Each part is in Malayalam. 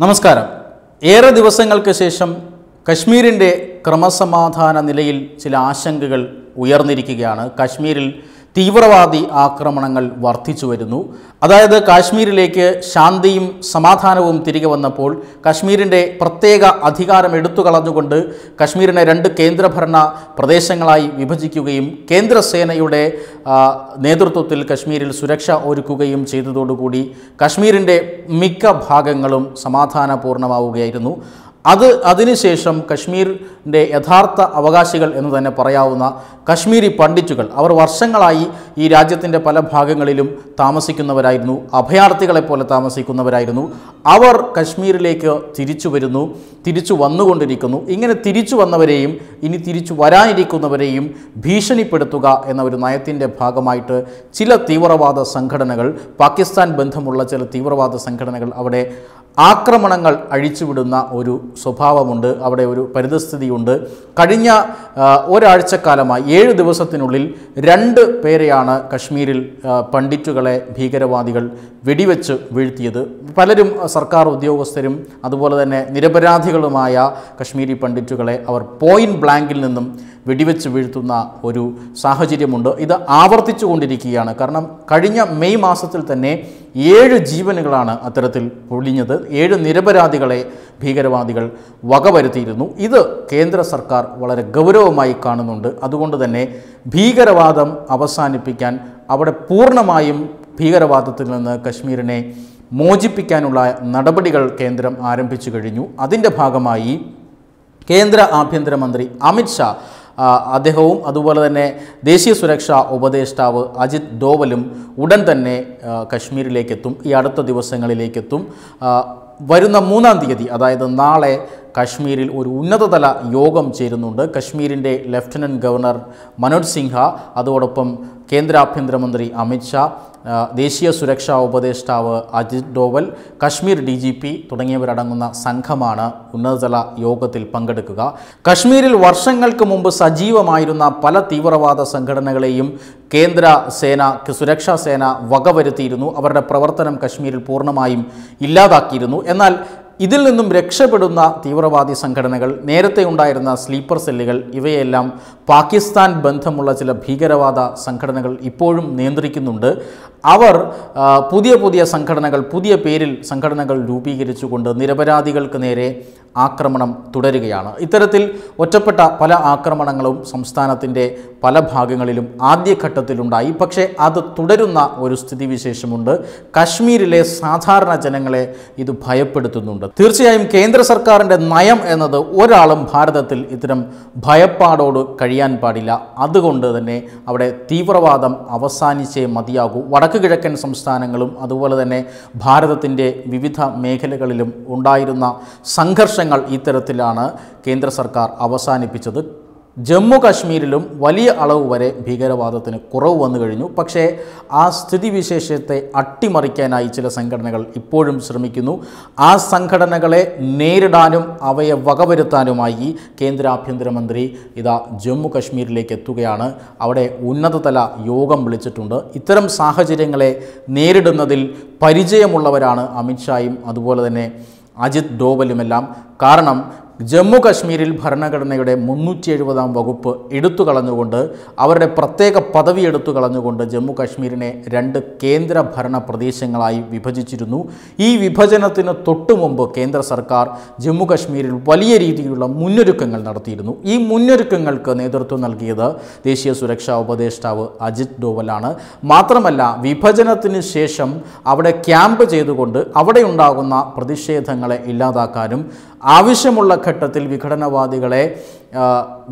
നമസ്കാരം ഏറെ ദിവസങ്ങൾക്ക് ശേഷം കശ്മീരിൻ്റെ ക്രമസമാധാന നിലയിൽ ചില ആശങ്കകൾ ഉയർന്നിരിക്കുകയാണ് കാശ്മീരിൽ തീവ്രവാദി ആക്രമണങ്ങൾ വർദ്ധിച്ചു വരുന്നു അതായത് കാശ്മീരിലേക്ക് ശാന്തിയും സമാധാനവും തിരികെ വന്നപ്പോൾ കാശ്മീരിൻ്റെ പ്രത്യേക അധികാരം എടുത്തു കളഞ്ഞുകൊണ്ട് കശ്മീരിനെ രണ്ട് കേന്ദ്രഭരണ പ്രദേശങ്ങളായി വിഭജിക്കുകയും കേന്ദ്രസേനയുടെ ആ, നേതൃത്വത്തിൽ കശ്മീരിൽ സുരക്ഷ ഒരുക്കുകയും ചെയ്തതോടുകൂടി കശ്മീരിൻ്റെ മിക്ക ഭാഗങ്ങളും സമാധാനപൂർണ്ണമാവുകയായിരുന്നു അത് അതിനുശേഷം കശ്മീരിൻ്റെ യഥാർത്ഥ അവകാശികൾ എന്ന് തന്നെ പറയാവുന്ന കശ്മീരി പണ്ഡിറ്റുകൾ അവർ വർഷങ്ങളായി ഈ രാജ്യത്തിൻ്റെ പല ഭാഗങ്ങളിലും താമസിക്കുന്നവരായിരുന്നു അഭയാർത്ഥികളെ പോലെ താമസിക്കുന്നവരായിരുന്നു അവർ കശ്മീരിലേക്ക് തിരിച്ചു വരുന്നു തിരിച്ചു വന്നുകൊണ്ടിരിക്കുന്നു ഇങ്ങനെ തിരിച്ചു വന്നവരെയും ഇനി തിരിച്ചു വരാനിരിക്കുന്നവരെയും ഭീഷണിപ്പെടുത്തുക എന്ന ഒരു നയത്തിൻ്റെ ഭാഗമായിട്ട് ചില തീവ്രവാദ സംഘടനകൾ പാകിസ്ഥാൻ ബന്ധമുള്ള ചില തീവ്രവാദ സംഘടനകൾ അവിടെ ആക്രമണങ്ങൾ അഴിച്ചുവിടുന്ന ഒരു സ്വഭാവമുണ്ട് അവിടെ ഒരു പരിതസ്ഥിതിയുണ്ട് കഴിഞ്ഞ ആ, ഒരാഴ്ചക്കാലമായി ഏഴ് ദിവസത്തിനുള്ളിൽ രണ്ട് പേരെയാണ് കശ്മീരിൽ ആ, പണ്ഡിറ്റുകളെ ഭീകരവാദികൾ വെടിവെച്ച് വീഴ്ത്തിയത് പലരും ആ, സർക്കാർ ഉദ്യോഗസ്ഥരും അതുപോലെ തന്നെ നിരപരാധികളുമായ കശ്മീരി പണ്ഡിറ്റുകളെ അവർ പോയിന്റ് ബ്ലാങ്കിൽ നിന്നും വെടിവെച്ച് വീഴ്ത്തുന്ന ഒരു സാഹചര്യമുണ്ട് ഇത് ആവർത്തിച്ചു കൊണ്ടിരിക്കുകയാണ് കാരണം കഴിഞ്ഞ മെയ് മാസത്തിൽ തന്നെ ഏഴ് ജീവനുകളാണ് അത്തരത്തിൽ പൊളിഞ്ഞത് ഏഴ് നിരപരാധികളെ ഭീകരവാദികൾ വകവരുത്തിയിരുന്നു ഇത് കേന്ദ്ര സർക്കാർ വളരെ ഗൗരവമായി കാണുന്നുണ്ട് അതുകൊണ്ട് തന്നെ ഭീകരവാദം അവസാനിപ്പിക്കാൻ അവിടെ പൂർണ്ണമായും ഭീകരവാദത്തിൽ നിന്ന് കശ്മീരിനെ മോചിപ്പിക്കാനുള്ള നടപടികൾ കേന്ദ്രം ആരംഭിച്ചു കഴിഞ്ഞു അതിൻ്റെ ഭാഗമായി കേന്ദ്ര ആഭ്യന്തരമന്ത്രി അമിത് ഷാ ആ, അദ്ദേഹവും അതുപോലെ തന്നെ ദേശീയ സുരക്ഷാ ഉപദേഷ്ടാവ് അജിത് ഡോവലും ഉടൻ തന്നെ ആ, കശ്മീരിലേക്കെത്തും ഈ അടുത്ത ദിവസങ്ങളിലേക്കെത്തും ആ, വരുന്ന മൂന്നാം തീയതി അതായത് നാളെ കശ്മീരിൽ ഒരു ഉന്നതതല യോഗം ചേരുന്നുണ്ട് കശ്മീരിൻ്റെ ലഫ്റ്റനൻറ്റ് ഗവർണർ മനോജ് സിൻഹ അതോടൊപ്പം കേന്ദ്ര ആഭ്യന്തരമന്ത്രി അമിത് ഷാ ആ, ദേശീയ സുരക്ഷാ ഉപദേഷ്ടാവ് Ajit Doval Kashmir D G P തുടങ്ങിയവരടങ്ങുന്ന സംഘമാണ് ഉന്നതതല യോഗത്തിൽ പങ്കെടുക്കുക കശ്മീരിൽ വർഷങ്ങൾക്ക് മുമ്പ് സജീവമായിരുന്ന പല തീവ്രവാദ സംഘടനകളെയും കേന്ദ്ര സേന സുരക്ഷാ സേന വകവരുത്തിയിരുന്നു അവരുടെ പ്രവർത്തനം കശ്മീരിൽ പൂർണ്ണമായും ഇല്ലാതാക്കിയിരുന്നു എന്നാൽ ഇതിൽ നിന്നും രക്ഷപ്പെടുന്ന തീവ്രവാദി സംഘടനകൾ നേരത്തെ ഉണ്ടായിരുന്ന സ്ലീപ്പർ സെല്ലുകൾ ഇവയെല്ലാം പാകിസ്ഥാൻ ബന്ധമുള്ള ചില ഭീകരവാദ സംഘടനകൾ ഇപ്പോഴും നിയന്ത്രിക്കുന്നുണ്ട് അവർ ആ, പുതിയ പുതിയ സംഘടനകൾ പുതിയ പേരിൽ സംഘടനകൾ രൂപീകരിച്ചുകൊണ്ട് നിരപരാധികൾക്ക് നേരെ ആക്രമണം തുടരുകയാണ് ഇത്തരത്തിൽ ഒറ്റപ്പെട്ട പല ആക്രമണങ്ങളും സംസ്ഥാനത്തിൻ്റെ പല ഭാഗങ്ങളിലും ആദ്യഘട്ടത്തിലുണ്ടായി പക്ഷേ അത് തുടരുന്ന ഒരു സ്ഥിതിവിശേഷമുണ്ട് കശ്മീരിലെ സാധാരണ ജനങ്ങളെ ഇത് ഭയപ്പെടുത്തുന്നുണ്ട് തീർച്ചയായും കേന്ദ്ര സർക്കാരിൻ്റെ നയം എന്നത് ഒരാളും ഭാരതത്തിൽ ഇത്തരം ഭയപ്പാടോട് കഴിയാൻ പാടില്ല അതുകൊണ്ട് തന്നെ അവിടെ തീവ്രവാദം അവസാനിച്ചേ മതിയാകൂ വടക്ക് കിഴക്കൻ സംസ്ഥാനങ്ങളും അതുപോലെ തന്നെ ഭാരതത്തിൻ്റെ വിവിധ മേഖലകളിലും ഉണ്ടായിരുന്ന സംഘർഷങ്ങൾ ഇത്തരത്തിലാണ് കേന്ദ്ര സർക്കാർ അവസാനിപ്പിച്ചത് ജമ്മു കാശ്മീരിലും വലിയ അളവ് വരെ ഭീകരവാദത്തിന് കുറവ് വന്നു കഴിഞ്ഞു പക്ഷേ ആ സ്ഥിതിവിശേഷത്തെ അട്ടിമറിക്കാനായി ചില സംഘടനകൾ ഇപ്പോഴും ശ്രമിക്കുന്നു ആ സംഘടനകളെ നേരിടാനും അവയെ വകവരുത്താനുമായി കേന്ദ്ര ആഭ്യന്തരമന്ത്രി ഇതാ ജമ്മു കാശ്മീരിലേക്ക് എത്തുകയാണ് അവിടെ ഉന്നതതല യോഗം വിളിച്ചിട്ടുണ്ട് ഇത്തരം സാഹചര്യങ്ങളെ നേരിടുന്നതിൽ പരിചയമുള്ളവരാണ് അമിത്ഷായും അതുപോലെ തന്നെ അജിത് ഡോവലുമെല്ലാം കാരണം ജമ്മു കാശ്മീരിൽ ഭരണഘടനയുടെ മുന്നൂറ്റി എഴുപതാം വകുപ്പ് എടുത്തു കളഞ്ഞുകൊണ്ട് അവരുടെ പ്രത്യേക പദവി എടുത്തു കളഞ്ഞുകൊണ്ട് ജമ്മു കാശ്മീരിനെ രണ്ട് കേന്ദ്ര ഭരണ പ്രദേശങ്ങളായി വിഭജിച്ചിരുന്നു ഈ വിഭജനത്തിന് തൊട്ടു മുമ്പ് കേന്ദ്ര സർക്കാർ ജമ്മു കാശ്മീരിൽ വലിയ രീതിയിലുള്ള മുന്നൊരുക്കങ്ങൾ നടത്തിയിരുന്നു ഈ മുന്നൊരുക്കങ്ങൾക്ക് നേതൃത്വം നൽകിയത് ദേശീയ സുരക്ഷാ ഉപദേഷ്ടാവ് അജിത് ഡോവലാണ് മാത്രമല്ല വിഭജനത്തിന് ശേഷം അവിടെ ക്യാമ്പ് ചെയ്തുകൊണ്ട് അവിടെ ഉണ്ടാകുന്ന പ്രതിഷേധങ്ങളെ ഇല്ലാതാക്കാനും ആവശ്യമുള്ള ഘട്ടത്തിൽ വിഘടനവാദികളെ ആ,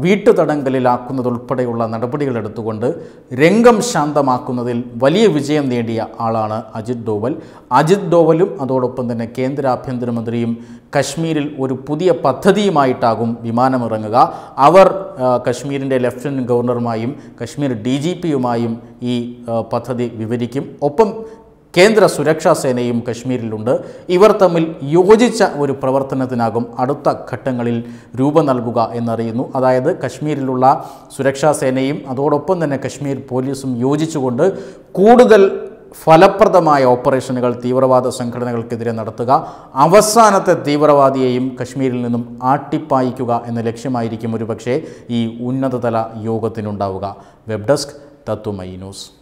വീട്ടുതടങ്കലിലാക്കുന്നതുൾപ്പെടെയുള്ള നടപടികൾ എടുത്തുകൊണ്ട് രംഗം ശാന്തമാക്കുന്നതിൽ വലിയ വിജയം നേടിയ ആളാണ് അജിത് ഡോവൽ അജിത് ഡോവലും അതോടൊപ്പം തന്നെ കേന്ദ്ര ആഭ്യന്തരമന്ത്രിയും കശ്മീരിൽ ഒരു പുതിയ പദ്ധതിയുമായിട്ടാകും വിമാനമിറങ്ങുക അവർ ആ, കശ്മീരിൻ്റെ ലഫ്റ്റനൻറ്റ് ഗവർണറുമായും കശ്മീർ ഡി ജി പിയുമായും ഈ ആ, പദ്ധതി വിവരിക്കും ഒപ്പം കേന്ദ്ര സുരക്ഷാ സേനയും കശ്മീരിലുണ്ട് ഇവർ തമ്മിൽ യോജിച്ച ഒരു പ്രവർത്തനത്തിനാകും അടുത്ത ഘട്ടങ്ങളിൽ രൂപം നൽകുക എന്നറിയുന്നു അതായത് കശ്മീരിലുള്ള സുരക്ഷാ സേനയും അതോടൊപ്പം തന്നെ കശ്മീർ പോലീസും യോജിച്ചുകൊണ്ട് കൂടുതൽ ഫലപ്രദമായ ഓപ്പറേഷനുകൾ തീവ്രവാദ സംഘടനകൾക്കെതിരെ നടത്തുക അവസാനത്തെ തീവ്രവാദിയെയും കശ്മീരിൽ നിന്നും ആട്ടിപ്പായിക്കുക എന്ന ലക്ഷ്യമായിരിക്കും ഒരുപക്ഷേ ഈ ഉന്നതതല യോഗത്തിനുണ്ടാവുക വെബ് ഡെസ്ക് തത്വമൈ ന്യൂസ്